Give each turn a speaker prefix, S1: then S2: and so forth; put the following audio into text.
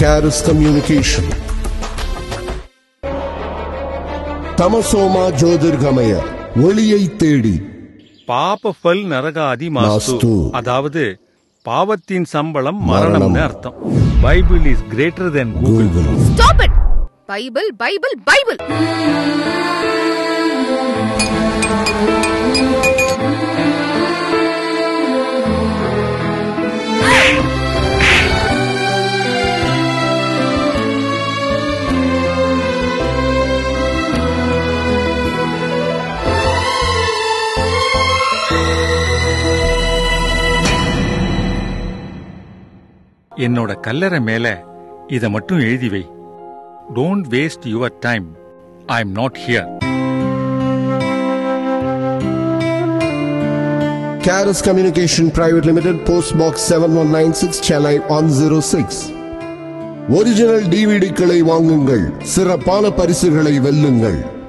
S1: Caris Communication. தமசோமா ஜோதிர்கமய ஒளியை தேடி
S2: பாப ஃபல் நரகாதி மாஸ்து
S1: மாஸ்து.
S2: அதாவது பாவத்தின் சம்பளம்
S1: மரணம்.
S2: மரணம்னு அர்த்தம் Bible is greater than Google
S1: Google
S3: stop it Bible Bible Bible
S2: என்னோட கல்லறை மேல இத மட்டும் எழுதி வை don't waste your time I am not here
S1: Caris Communication Private Limited, Post Box 7196, Chennai 106. Original டிவிடிக்களை வாங்குங்கள் சிறப்பான பரிசுகளை வெல்லுங்கள்